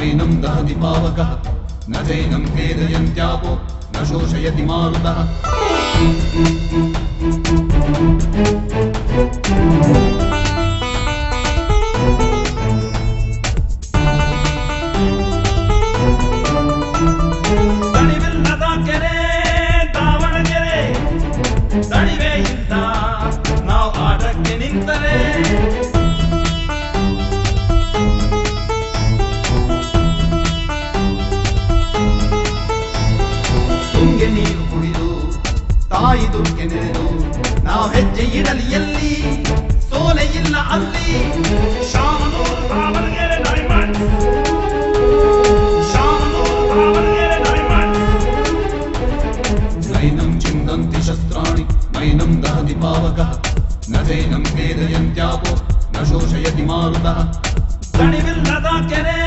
नैनं दहति पावकः न चैनं क्लेदयन्त्यापो न शोषयति मारुतः ದಣಿವಿಲ್ಲದ ಕೆರೆ ದಾವಣಗೆರೆ ದಣಿವೇ ಇಲ್ಲ ನಾವು ಆಟಕ್ಕೆ ನಿಂತರೆ ತುಂಗೆ ನೀರು ಕುಡಿದು ತಾಯಿ ದುರ್ಗೆ ನೆನೆದು ನಾವು ಹೆಜ್ಜೆ ಇಡಲಿ ಎಲ್ಲಿ ಸೋಲೆ ಇಲ್ಲ ಅಲ್ಲಿ ಶಾಮನೂರು ದಾವಣಗೆರೆ ಡೈಮಂಡ್ ಶಾಮನೂರು ದಾವಣಗೆರೆ ಡೈಮಂಡ್ नैनं चिन्दन्ति शस्त्राणि नैनं दहति पावकः न चैनं क्लेदयन्त्यापो न शोषयति मारुतः ದಣಿವಿಲ್ಲದ ಕೆರೆ